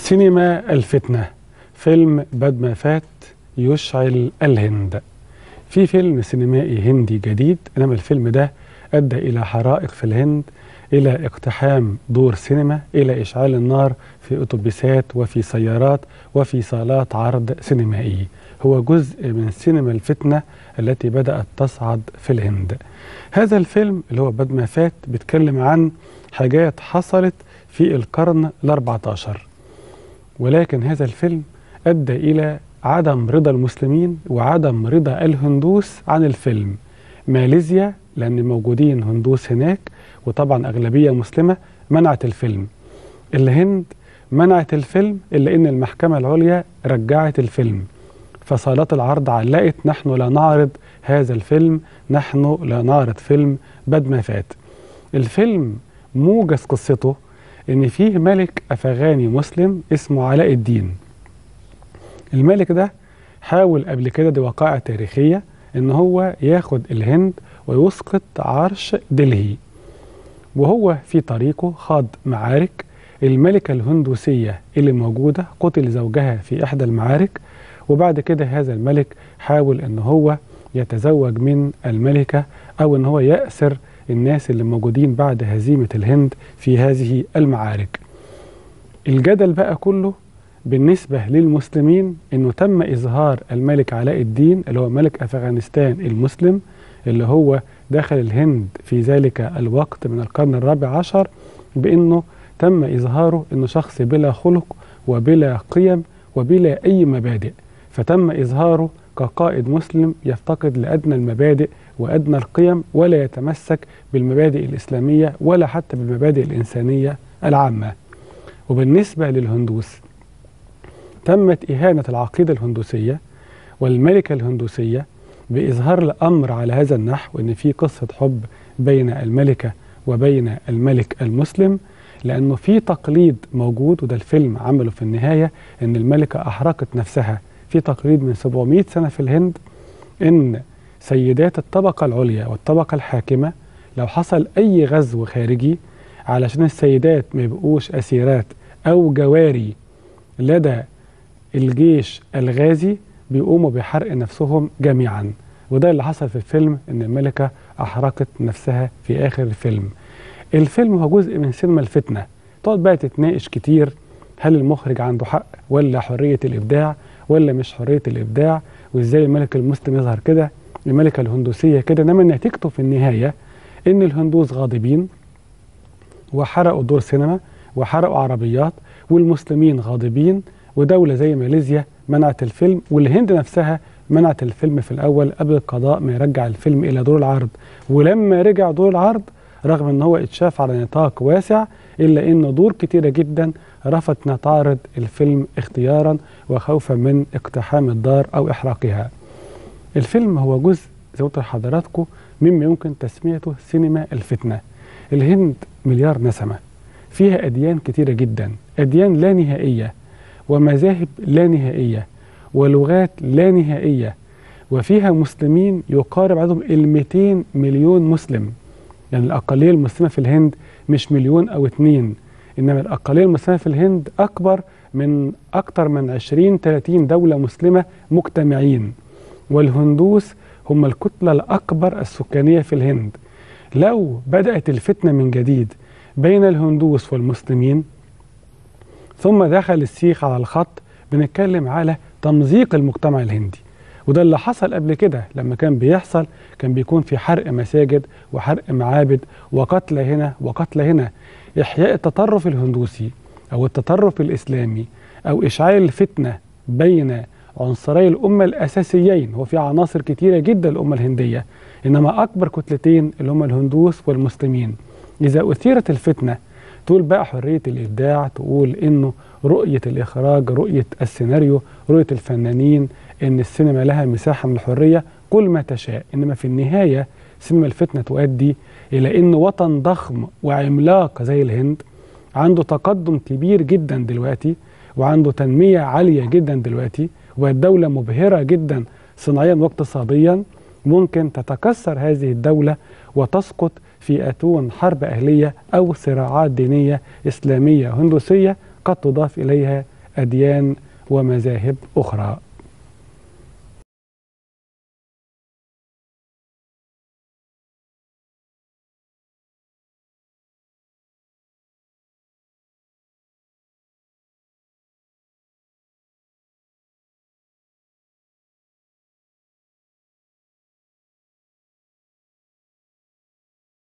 سينما الفتنة فيلم بعد ما فات يشعل الهند في فيلم سينمائي هندي جديد إنما الفيلم ده أدى إلى حرائق في الهند إلى اقتحام دور سينما إلى إشعال النار في أتوبيسات وفي سيارات وفي صالات عرض سينمائي هو جزء من سينما الفتنة التي بدأت تصعد في الهند هذا الفيلم اللي هو بعد ما فات بيتكلم عن حاجات حصلت في القرن ال14 ولكن هذا الفيلم أدى إلى عدم رضا المسلمين وعدم رضا الهندوس عن الفيلم ماليزيا لأن موجودين هندوس هناك وطبعا أغلبية مسلمة منعت الفيلم الهند منعت الفيلم إلا أن المحكمة العليا رجعت الفيلم فصالات العرض علقت نحن لا نعرض هذا الفيلم نحن لا نعرض فيلم بد ما فات الفيلم موجز قصته ان فيه ملك افغاني مسلم اسمه علاء الدين الملك ده حاول قبل كده دي وقائع تاريخية ان هو ياخد الهند ويسقط عرش دلهي وهو في طريقه خاض معارك الملكة الهندوسية اللي موجودة قتل زوجها في إحدى المعارك وبعد كده هذا الملك حاول ان هو يتزوج من الملكة أو ان هو يأسر الناس اللي موجودين بعد هزيمة الهند في هذه المعارك الجدل بقى كله بالنسبة للمسلمين انه تم اظهار الملك علاء الدين اللي هو ملك افغانستان المسلم اللي هو دخل الهند في ذلك الوقت من القرن الرابع عشر بانه تم اظهاره انه شخص بلا خلق وبلا قيم وبلا اي مبادئ فتم اظهاره كقائد مسلم يفتقد لادنى المبادئ وادنى القيم ولا يتمسك بالمبادئ الاسلاميه ولا حتى بالمبادئ الانسانيه العامه وبالنسبه للهندوس تمت إهانة العقيدة الهندوسية والملكة الهندوسية بإظهار الأمر على هذا النحو أن في قصة حب بين الملكة وبين الملك المسلم لأنه في تقليد موجود وده الفيلم عمله في النهاية أن الملكة أحرقت نفسها في تقليد من 700 سنة في الهند أن سيدات الطبقة العليا والطبقة الحاكمة لو حصل أي غزو خارجي علشان السيدات ما يبقوش أسيرات أو جواري لدى الجيش الغازي بيقوموا بحرق نفسهم جميعا وده اللي حصل في الفيلم ان الملكة احرقت نفسها في اخر الفيلم الفيلم هو جزء من سينما الفتنة تقعد بقى تتناقش كتير هل المخرج عنده حق ولا حرية الابداع ولا مش حرية الابداع وازاي الملك المسلم يظهر كده الملكة الهندوسية كده انما نتيجته في النهاية ان الهندوس غاضبين وحرقوا دور سينما وحرقوا عربيات والمسلمين غاضبين ودولة زي ماليزيا منعت الفيلم والهند نفسها منعت الفيلم في الأول قبل القضاء ما يرجع الفيلم إلى دور العرض ولما رجع دور العرض رغم أن هو اتشاف على نطاق واسع إلا أن دور كتيرة جدا رفضت أنها تعرض الفيلم اختيارا وخوفا من اقتحام الدار أو إحراقها الفيلم هو جزء زي ما قلت لحضراتكم مما يمكن تسميته سينما الفتنة الهند مليار نسمة فيها أديان كتيرة جدا أديان لا نهائية ومذاهب لا نهائية ولغات لا نهائية وفيها مسلمين يقارب عددهم ال 200 مليون مسلم يعني الأقلية المسلمة في الهند مش مليون أو اتنين إنما الأقلية المسلمة في الهند أكبر من أكثر من 20 30 دولة مسلمة مجتمعين والهندوس هم الكتلة الأكبر السكانية في الهند لو بدأت الفتنة من جديد بين الهندوس والمسلمين ثم دخل السيخ على الخط بنتكلم على تمزيق المجتمع الهندي وده اللي حصل قبل كده لما كان بيحصل كان بيكون في حرق مساجد وحرق معابد وقتل هنا وقتل هنا إحياء التطرف الهندوسي أو التطرف الإسلامي أو إشعال الفتنة بين عنصري الأمة الأساسيين هو في عناصر كتيرة جدا الأمة الهندية إنما أكبر كتلتين اللي هم الهندوس والمسلمين إذا أثيرت الفتنة تقول بقى حرية الإبداع تقول إنه رؤية الإخراج رؤية السيناريو رؤية الفنانين إن السينما لها مساحة من الحرية كل ما تشاء إنما في النهاية سينما الفتنة تؤدي إلى إن وطن ضخم وعملاق زي الهند عنده تقدم كبير جدا دلوقتي وعنده تنمية عالية جدا دلوقتي والدولة مبهرة جدا صناعيا واقتصاديا ممكن تتكسر هذه الدولة وتسقط في أتون حرب أهلية أو صراعات دينية إسلامية هندوسية قد تضاف إليها أديان ومذاهب أخرى